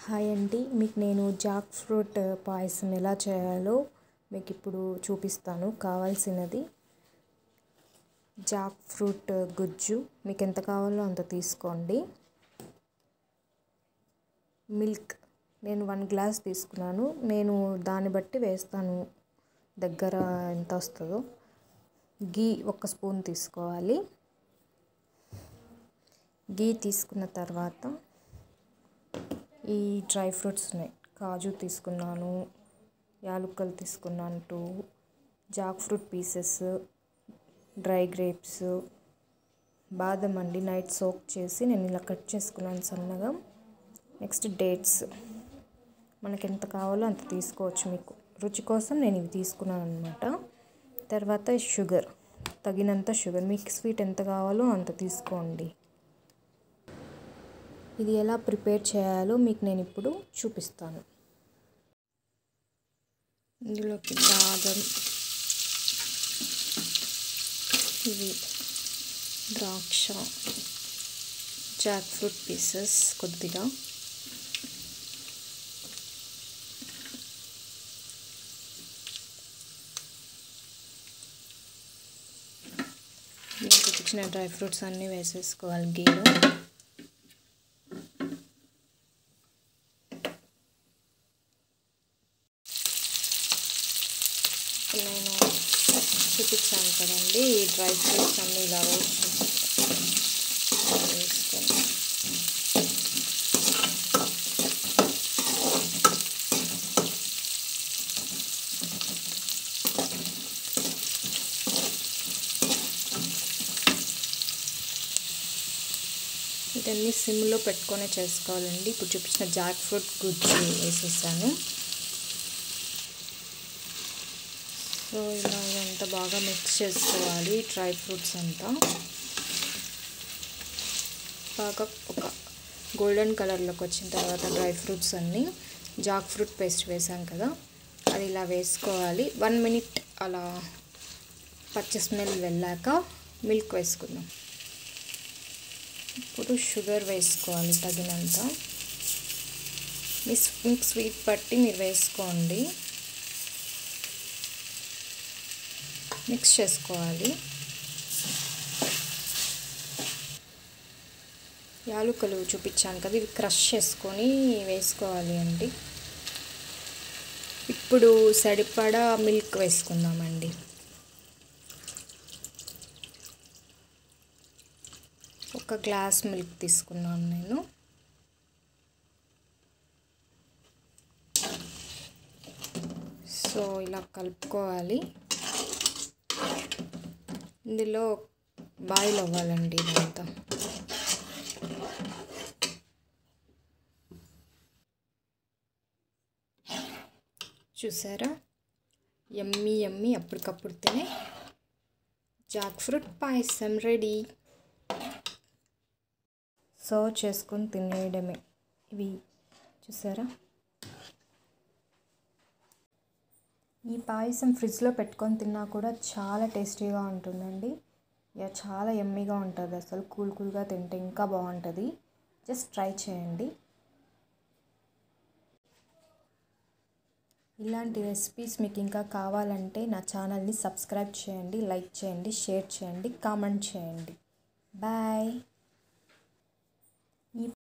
hi అండి మీకు నేను జాక్ ఫ్రూట్ పాయసం ఎలా చేయాలో మీకు ఇప్పుడు చూపిస్తాను కావాల్సినది జాక్ ఫ్రూట్ గుజ్జు మీకు ఎంత కావాలో అంత తీసుకోండి మిల్క్ నేను వన్ గ్లాస్ తీసుకున్నాను నేను దాన్ని బట్టి వేస్తాను దగ్గర ఎంత వస్తుందో గీ ఒక స్పూన్ తీసుకోవాలి గీ తీసుకున్న తర్వాత ఈ డ్రై ఫ్రూట్స్ ఉన్నాయి కాజు తీసుకున్నాను యాలుక్కలు తీసుకున్నాను two jackfruit pieces dry grapes బాదం అండి నైట్ సోక్ చేసి నేను ఇలా కట్ చేసుకున్నాను సన్నగా నెక్స్ట్ డేట్స్ మనకి ఎంత కావాలో అంత తీసుకోవచ్చు మీకు రుచి కోసం నేను ఇవి తీసుకున్నాను అనమాట తర్వాత షుగర్ తగినంత షుగర్ మీకు స్వీట్ ఎంత కావాలో అంత తీసుకోండి ఇది ఎలా ప్రిపేర్ చేయాలో మీకు నేను ఇప్పుడు చూపిస్తాను ఇందులోకి బాదం ఇవి ద్రాక్ష జాక్ ఫ్రూట్ పీసెస్ కొద్దిగా మీకు ఇచ్చిన డ్రై ఫ్రూట్స్ అన్నీ వేసేసుకోవాలి గీలో నేను చూపించాను కదండి ఈ డ్రై ఫ్రూట్స్ అన్నీ ఇలా రోస్ట్ వేసుకొని ఇదన్నీ సిమ్లో పెట్టుకొని చేసుకోవాలండి ఇప్పుడు చూపించిన జాక్ ఫ్రూట్ గుజ్జు వేసేసాను సో ఇలా అంతా బాగా మిక్స్ చేసుకోవాలి డ్రై ఫ్రూట్స్ అంతా బాగా ఒక గోల్డెన్ కలర్లోకి వచ్చిన తర్వాత డ్రై ఫ్రూట్స్ అన్నీ జాక్ ఫ్రూట్ పేస్ట్ వేసాం కదా అది ఇలా వేసుకోవాలి వన్ మినిట్ అలా పచ్చి స్మెల్ వెళ్ళాక మిల్క్ వేసుకుందాం ఇప్పుడు షుగర్ వేసుకోవాలి తగినంత మీ మీకు స్వీట్ బట్టి మీరు వేసుకోండి మిక్స్ చేసుకోవాలి యాలుకలు చూపించాను కదా ఇవి క్రష్ చేసుకొని వేసుకోవాలి అండి ఇప్పుడు సరిపడా మిల్క్ వేసుకుందామండి ఒక గ్లాస్ మిల్క్ తీసుకున్నాను నేను సో ఇలా కలుపుకోవాలి ఇందులో బాయిల్ అవ్వాలండి ఇదంతా చూసారా ఎమ్మి ఎమ్మి అప్పటికప్పుడు తినే jackfruit payasam ready serve చేసుకొని తినేయడమే ఇవి చూసారా ఈ పాయసం ఫ్రిడ్జ్లో పెట్టుకొని తిన్నా కూడా చాలా టేస్టీగా ఉంటుందండి ఇక చాలా ఎమ్మీగా ఉంటుంది అసలు కూల్ కూల్గా తింటే ఇంకా బాగుంటుంది జస్ట్ ట్రై చేయండి ఇలాంటి రెసిపీస్ మీకు ఇంకా కావాలంటే నా ఛానల్ని సబ్స్క్రైబ్ చేయండి లైక్ చేయండి షేర్ చేయండి కామెంట్ చేయండి బాయ్